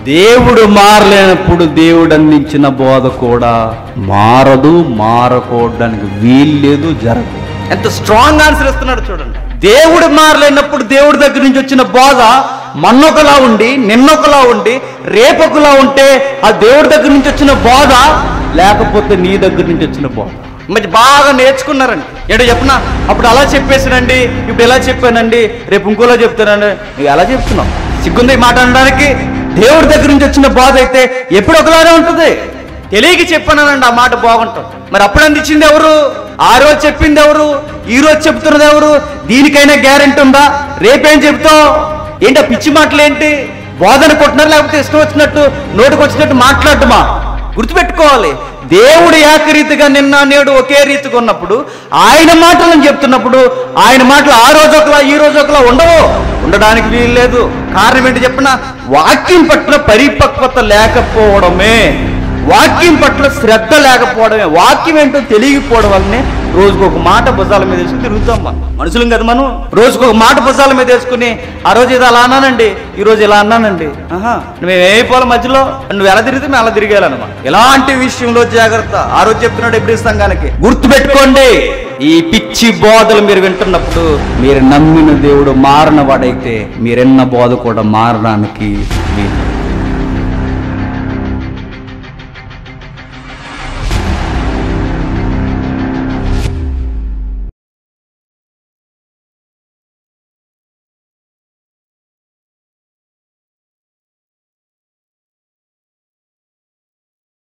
దేవుడు మారలేనప్పుడు దేవుడు అందించిన బోధ కూడా మారదు మారకూడడానికి వీల్లేదు జరగదు ఎంత స్ట్రాంగ్ ఆన్సర్ ఇస్తున్నాడు చూడండి దేవుడు మారలేనప్పుడు దేవుడి దగ్గర నుంచి వచ్చిన బోధ మన్నొకలా ఉండి నిన్నొకలా ఉండి రేపొకలా ఉంటే ఆ దేవుడి దగ్గర నుంచి వచ్చిన బోధ లేకపోతే నీ దగ్గర నుంచి వచ్చిన బోధ మరి బాగా నేర్చుకున్నారండి ఏంటో చెప్పనా అప్పుడు అలా చెప్పేసానండి ఇప్పుడు ఎలా చెప్పానండి రేపు ఇంకోలా చెప్తానండి నువ్వు ఎలా చెప్తున్నావు సిగ్గుంది ఈ మాట అనడానికి దేవుడి దగ్గర నుంచి వచ్చిన బాధ అయితే ఎప్పుడు ఒకలానే ఉంటుంది తెలియక చెప్పానండి ఆ మాట బాగుంటుంది మరి అప్పుడు అందించింది ఎవరు ఆ రోజు చెప్పింది ఎవరు ఈ రోజు చెప్తున్నది ఎవరు దీనికైనా గ్యారెంటీ ఉందా రేపేం చెప్తావు ఏంటి ఆ పిచ్చి మాటలు ఏంటి బోధన కొట్టినారు లేకపోతే ఇష్టం వచ్చినట్టు నోటికి వచ్చినట్టు మాట్లాడటమా గుర్తుపెట్టుకోవాలి దేవుడు ఏకరీతిగా నిన్న నేడు ఒకే రీతిగా ఉన్నప్పుడు ఆయన మాటలను చెప్తున్నప్పుడు ఆయన మాటలు ఆ రోజు ఒకలా ఈ రోజు ఒకలా ఉండవు ఉండడానికి వీలు లేదు కారణం ఏంటి చెప్పిన వాక్యం పట్ల పరిపక్వత లేకపోవడమే వాక్యం పట్ల శ్రద్ధ లేకపోవడమే వాక్యం ఏంటో తెలియకపోవడం వల్లనే రోజుకు ఒక మాట భుజాల మీద వేసుకుని తిరుగుతాం మనం మనుషులం కదా మనం రోజుకు ఒక మాట భుజాల మీద వేసుకుని ఆ రోజు ఇది అలా అన్నానండి ఈ రోజు ఇలా అన్నానండి ఆహా నువ్వు ఏమైపోవాలి మధ్యలో నువ్వు ఎలా తిరిగితే మేము అలా తిరిగేయాలన్నమాట ఎలాంటి విషయంలో జాగ్రత్త ఆ రోజు చెప్తున్నాడు ఎప్పుడు సంఘానికి గుర్తుపెట్టుకోండి ఈ పిచ్చి బోధలు మీరు వింటున్నప్పుడు మీరు నమ్మిన దేవుడు మారిన వాడైతే మీరెన్న బోధ కూడా మారడానికి వీలు